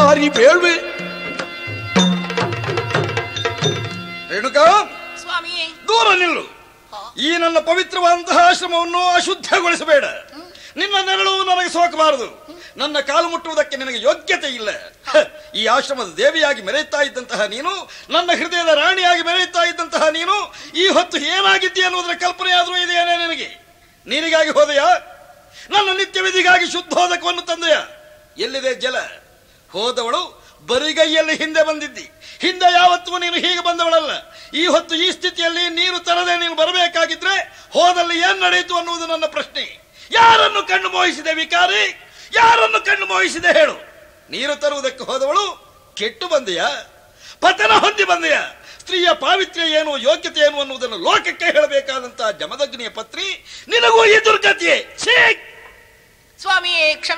ಬಾರಿ ಬೇಳ್ವೆ ರೇಣುಕಾ ಸ್ವಾಮಿಯೇ ದೂರ ನಿಲ್ಲು ಈ ನನ್ನ ಪವಿತ್ರವಾದಂತಹ ಆಶ್ರಮವನ್ನು ಅಶುದ್ಧಗೊಳಿಸಬೇಡ ನಿನ್ನ ನೆರಳು ನನಗೆ ಸೋಕಬಾರದು ನನ್ನ ಕಾಲು ಮುಟ್ಟುವುದಕ್ಕೆ ನಿನಗೆ ಯೋಗ್ಯತೆ ಇಲ್ಲ ಹ, ಈ ಆಶ್ರಮದ ದೇವಿಯಾಗಿ ಮೆರೆಯುತ್ತಾ ಇದ್ದಂತಹ ನೀನು ನನ್ನ ಹೃದಯದ ರಾಣಿಯಾಗಿ ಮೆರೆಯುತ್ತಾ ಇದ್ದಂತಹ ನೀನು ಈ ಹೊತ್ತು ಏನಾಗಿದ್ದೀಯ ಅನ್ನೋದರ ಕಲ್ಪನೆ ಆದರೂ ಇದೆಯೇನೇ ನಿನಗೆ ನೀರಿಗಾಗಿ ಹೋದೆಯಾ ನನ್ನ ನಿತ್ಯ ವಿಧಿಗಾಗಿ ಶುದ್ಧೋದಕವನ್ನು ತಂದೆಯ ಎಲ್ಲಿದೆ ಜಲ ಹೋದವಳು ಬರಿಗೈಯಲ್ಲಿ ಹಿಂದೆ ಬಂದಿದ್ದಿ ಹಿಂದೆ ಯಾವತ್ತೂ ನೀನು ಹೀಗೆ ಬಂದವಳಲ್ಲ ಈ ಹೊತ್ತು ಈ ಸ್ಥಿತಿಯಲ್ಲಿ ನೀರು ತರದೆ ನೀನು ಬರಬೇಕಾಗಿದ್ರೆ ಹೋದಲ್ಲಿ ಏನ್ ನಡೆಯಿತು ಅನ್ನುವುದು ನನ್ನ ಪ್ರಶ್ನೆ ಯಾರನ್ನು ಕಣ್ಣು ಮೋಹಿಸಿದೆ ವಿಕಾರಿ ಯಾರನ್ನು ಕಣ್ಣು ಮೋಹಿಸಿದೆ ಹೇಳು ನೀರು ತರುವುದಕ್ಕೆ ಹೋದವಳು ಕೆಟ್ಟು ಬಂದೆಯಾ ಪತನ ಹೊಂದಿ ಬಂದೆಯಾ ಸ್ತ್ರೀಯ ಪಾವಿತ್ರ್ಯ ಏನು ಯೋಗ್ಯತೆ ಏನು ಅನ್ನುವುದನ್ನು ಲೋಕಕ್ಕೆ ಹೇಳಬೇಕಾದಂತಹ ಜಮದಗ್ನಿಯ ಪತ್ನಿ ನಿನಗೂ ಈ ದುರ್ಗತಿಯೇ ಛೀ ಸ್ವಾಮಿಯೇ ಕ್ಷಮೆ